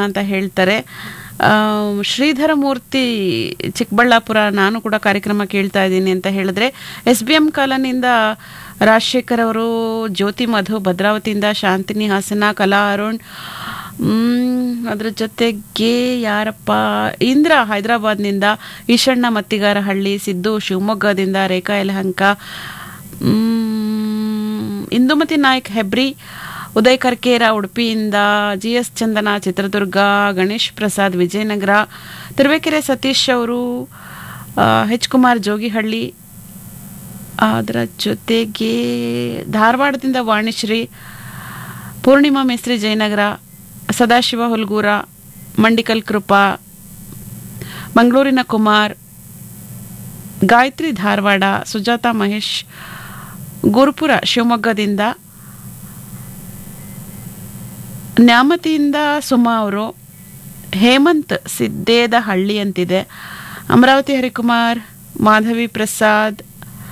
ಅಂತ ಹೇಳ್ತಾರೆ ಆ, ಶ್ರೀಧರ ಮೂರ್ತಿ ಚಿಕ್ಕಬಳ್ಳಾಪುರ ನಾನು ಕೂಡ ಕಾರ್ಯಕ್ರಮ ಕೇಳ್ತಾ ಇದ್ದೀನಿ ಅಂತ ಹೇಳಿದ್ರೆ ಎಸ್ ಬಿ ಎಂ ಕಾಲನಿಂದ ರಾಜಶೇಖರ್ ಅವರು ಜ್ಯೋತಿ ಮಧು ಭದ್ರಾವತಿಯಿಂದ ಶಾಂತಿನಿ ಹಾಸನ ಕಲಾ ಅರುಣ್ ಮ್, ಅದ್ರ ಜೊತೆಗೆ ಯಾರಪ್ಪ ಇಂದ್ರ ಹೈದರಾಬಾದ್ನಿಂದ ಈಶಣ್ಣ ಮತ್ತಿಗಾರಹಳ್ಳಿ ಸಿದ್ದು ಶಿವಮೊಗ್ಗದಿಂದ ರೇಖಾ ಯಲಹಂಕ ಮ್, ಇಂದುಮತಿ ನಾಯಕ್ ಹೆಬ್ರಿ ಉದಯ್ ಕರ್ಕೇರ ಉಡುಪಿಯಿಂದ ಜಿ ಎಸ್ ಚಂದನ ಚಿತ್ರದುರ್ಗ ಗಣೇಶ್ ಪ್ರಸಾದ್ ವಿಜಯನಗರ ತುರುವೇಕೆರೆ ಸತೀಶ್ ಅವರು ಹೆಚ್ ಕುಮಾರ್ ಜೋಗಿಹಳ್ಳಿ ಅದರ ಜೊತೆಗೆ ಧಾರವಾಡದಿಂದ ವಾಣಿಶ್ರೀ ಪೂರ್ಣಿಮಾ ಮೇಸ್ತ್ರಿ ಜಯನಗರ ಸದಾಶಿವ ಹುಲ್ಗೂರ ಮಂಡಿಕಲ್ ಕೃಪಾ ಮಂಗಳೂರಿನ ಕುಮಾರ್ ಗಾಯತ್ರಿ ಧಾರವಾಡ ಸುಜಾತ ಮಹೇಶ್ ಗುರುಪುರ ಶಿವಮೊಗ್ಗದಿಂದ ನ್ಯಾಮತಿಯಿಂದ ಸುಮಾ ಅವರು ಹೇಮಂತ್ ಸಿದ್ದೇದ ಹಳ್ಳಿ ಅಂತಿದೆ ಅಮರಾವತಿ ಹರಿಕುಮಾರ್ ಮಾಧವಿ ಪ್ರಸಾದ್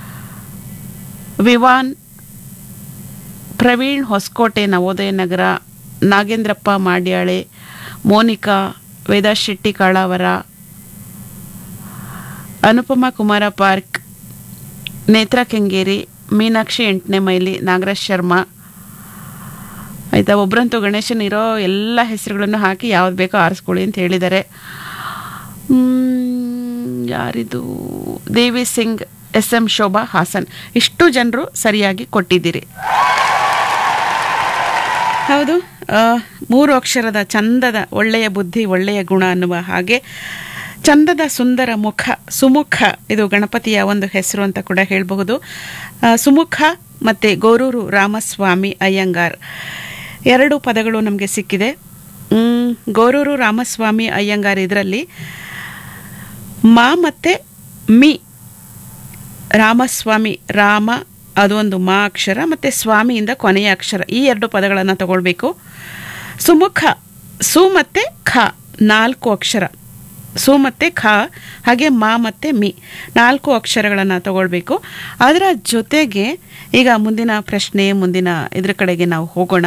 ವಿವಾನ್ ಪ್ರವೀಣ್ ಹೊಸಕೋಟೆ ನವೋದಯ ನಗರ ನಾಗೇಂದ್ರಪ್ಪ ಮಾಡ್ಯಾಳೆ ಮೋನಿಕಾ ವೇದಾ ಶೆಟ್ಟಿ ಕಾಳಾವರ ಅನುಪಮ ಕುಮಾರ ಪಾರ್ಕ್ ನೇತ್ರ ಕೆಂಗೇರಿ ಮೀನಾಕ್ಷಿ ಎಂಟನೇ ಮೈಲಿ ನಾಗರಾಜ್ ಶರ್ಮಾ ಆಯಿತಾ ಒಬ್ಬರಂತೂ ಗಣೇಶನ್ ಇರೋ ಎಲ್ಲ ಹೆಸರುಗಳನ್ನು ಹಾಕಿ ಯಾವ್ದು ಬೇಕೋ ಆರಿಸ್ಕೊಳ್ಳಿ ಅಂತ ಹೇಳಿದ್ದಾರೆ ಮ್, ಯಾರಿದು ದೇವಿ ಸಿಂಗ್ ಎಸ್ ಎಂ ಶೋಭಾ ಹಾಸನ್ ಇಷ್ಟು ಜನರು ಸರಿಯಾಗಿ ಕೊಟ್ಟಿದ್ದೀರಿ ಹೌದು ಆ, ಮೂರು ಅಕ್ಷರದ ಚಂದದ ಒಳ್ಳೆಯ ಬುದ್ಧಿ ಒಳ್ಳೆಯ ಗುಣ ಅನ್ನುವ ಹಾಗೆ ಚಂದದ ಸುಂದರ ಮುಖ ಸುಮುಖ ಇದು ಗಣಪತಿಯ ಒಂದು ಹೆಸರು ಅಂತ ಕೂಡ ಹೇಳಬಹುದು ಆ, ಸುಮುಖ ಮತ್ತು ಗೋರೂರು ರಾಮಸ್ವಾಮಿ ಅಯ್ಯಂಗಾರ್ ಎರಡು ಪದಗಳು ನಮಗೆ ಸಿಕ್ಕಿದೆ ಮ್, ಗೋರೂರು ರಾಮಸ್ವಾಮಿ ಅಯ್ಯಂಗಾರ್ ಇದರಲ್ಲಿ ಮಾ ಮತ್ತು ಮಿ ರಾಮಸ್ವಾಮಿ ರಾಮ ಅದೊಂದು ಮಾ ಅಕ್ಷರ ಮತ್ತು ಸ್ವಾಮಿಯಿಂದ ಕೊನೆಯ ಅಕ್ಷರ ಈ ಎರಡು ಪದಗಳನ್ನು ತಗೊಳ್ಬೇಕು ಸುಮುಖ ಸು ಮತ್ತು ಖ ನಾಲ್ಕು ಅಕ್ಷರ ಸು ಮತ್ತು ಖ ಹಾಗೆ ಮಾ ಮತ್ತು ಮಿ ನಾಲ್ಕು ಅಕ್ಷರಗಳನ್ನು ತಗೊಳ್ಬೇಕು ಅದರ ಜೊತೆಗೆ ಈಗ ಮುಂದಿನ ಪ್ರಶ್ನೆ ಮುಂದಿನ ಇದ್ರ ಕಡೆಗೆ ನಾವು ಹೋಗೋಣ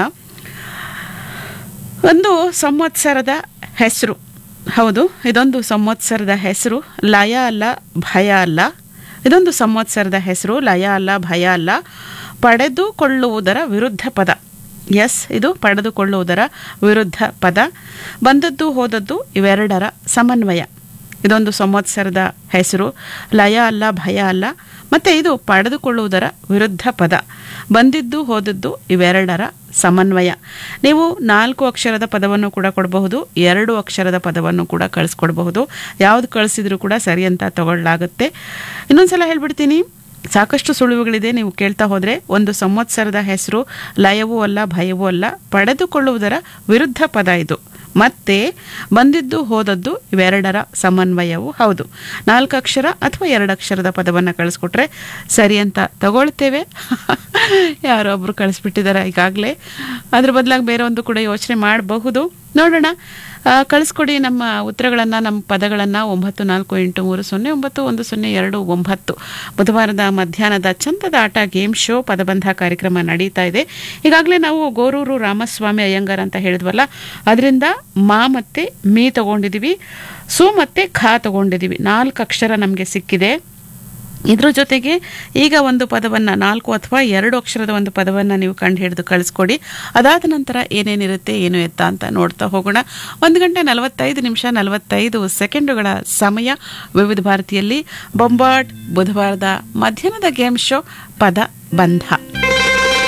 ಒಂದು ಸಂವತ್ಸರದ ಹೆಸರು ಹೌದು ಇದೊಂದು ಸಂವತ್ಸರದ ಹೆಸರು ಲಯ ಅಲ್ಲ ಭಯ ಅಲ್ಲ ಇದೊಂದು ಸಂವತ್ಸರದ ಹೆಸರು ಲಯ ಅಲ್ಲ ಭಯ ಅಲ್ಲ ಪಡೆದುಕೊಳ್ಳುವುದರ ವಿರುದ್ಧ ಪದ ಎಸ್ ಇದು ಪಡೆದುಕೊಳ್ಳುವುದರ ವಿರುದ್ಧ ಪದ ಬಂದದ್ದು ಹೋದದ್ದು ಇವೆರಡರ ಸಮನ್ವಯ ಇದೊಂದು ಸಂವತ್ಸರದ ಹೆಸರು ಲಯ ಅಲ್ಲ ಭಯ ಅಲ್ಲ ಮತ್ತು ಇದು ಪಡೆದುಕೊಳ್ಳುವುದರ ವಿರುದ್ಧ ಪದ ಬಂದಿದ್ದು ಹೋದದ್ದು ಇವೆರಡರ ಸಮನ್ವಯ ನೀವು ನಾಲ್ಕು ಅಕ್ಷರದ ಪದವನ್ನು ಕೂಡ ಕೊಡಬಹುದು ಎರಡು ಅಕ್ಷರದ ಪದವನ್ನು ಕೂಡ ಕಳಿಸ್ಕೊಡ್ಬಹುದು ಯಾವುದು ಕಳಿಸಿದ್ರು ಕೂಡ ಸರಿ ಅಂತ ತಗೊಳ್ಳಾಗುತ್ತೆ ಇನ್ನೊಂದ್ಸಲ ಹೇಳ್ಬಿಡ್ತೀನಿ ಸಾಕಷ್ಟು ಸುಳಿವುಗಳಿದೆ ನೀವು ಕೇಳ್ತಾ ಹೋದರೆ ಒಂದು ಸಂವತ್ಸರದ ಹೆಸರು ಲಯವೂ ಅಲ್ಲ ಭಯವೂ ಅಲ್ಲ ಪಡೆದುಕೊಳ್ಳುವುದರ ವಿರುದ್ಧ ಪದ ಇದು ಮತ್ತೆ ಬಂದಿದ್ದು ಹೋದದ್ದು ಇವೆರಡರ ಸಮನ್ವಯವೂ ಹೌದು ನಾಲ್ಕು ಅಕ್ಷರ ಅಥವಾ ಎರಡು ಅಕ್ಷರದ ಪದವನ್ನು ಕಳಿಸ್ಕೊಟ್ರೆ ಸರಿ ಅಂತ ತಗೊಳ್ತೇವೆ ಯಾರೊಬ್ಬರು ಕಳಿಸ್ಬಿಟ್ಟಿದ್ದಾರೆ ಈಗಾಗಲೇ ಅದ್ರ ಬದಲಾಗಿ ಬೇರೆ ಒಂದು ಕೂಡ ಯೋಚನೆ ಮಾಡಬಹುದು ನೋಡೋಣ ಆ, ಕಳಿಸ್ಕೊಡಿ ನಮ್ಮ ಉತ್ತರಗಳನ್ನು ನಮ್ಮ ಪದಗಳನ್ನು ಒಂಬತ್ತು ನಾಲ್ಕು ಎಂಟು ಮೂರು ಸೊನ್ನೆ ಒಂಬತ್ತು ಒಂದು ಸೊನ್ನೆ ಎರಡು ಒಂಬತ್ತು ಬುಧವಾರದ ಮಧ್ಯಾಹ್ನದ ಚಂದದ ಆಟ ಗೇಮ್ ಶೋ ಪದಬಂಧ ಕಾರ್ಯಕ್ರಮ ನಡೀತಾ ಇದೆ ಈಗಾಗಲೇ ನಾವು ಗೋರೂರು ರಾಮಸ್ವಾಮಿ ಅಯ್ಯಂಗಾರ್ ಅಂತ ಹೇಳಿದ್ವಲ್ಲ ಅದರಿಂದ ಮಾ ಮತ್ತೆ ಮೀ ತಗೊಂಡಿದ್ದೀವಿ ಸು ಮತ್ತೆ ಖಾ ತಗೊಂಡಿದ್ದೀವಿ ನಾಲ್ಕು ಅಕ್ಷರ ನಮಗೆ ಸಿಕ್ಕಿದೆ ಇದ್ರ ಜೊತೆಗೆ ಈಗ ಒಂದು ಪದವನ್ನು ನಾಲ್ಕು ಅಥವಾ ಎರಡು ಅಕ್ಷರದ ಒಂದು ಪದವನ್ನು ನೀವು ಕಂಡು ಹಿಡಿದು ಕಳಿಸ್ಕೊಡಿ ಅದಾದ ನಂತರ ಏನೇನಿರುತ್ತೆ ಏನು ಎತ್ತ ಅಂತ ನೋಡ್ತಾ ಹೋಗೋಣ ಒಂದು ಗಂಟೆ ನಲವತ್ತೈದು ನಿಮಿಷ ನಲವತ್ತೈದು ಸೆಕೆಂಡುಗಳ ಸಮಯ ವಿವಿಧ ಭಾರತಿಯಲ್ಲಿ ಬೊಂಬಾಟ್ ಬುಧವಾರದ ಮಧ್ಯಾಹ್ನದ ಗೇಮ್ ಶೋ ಪದ ಬಂಧ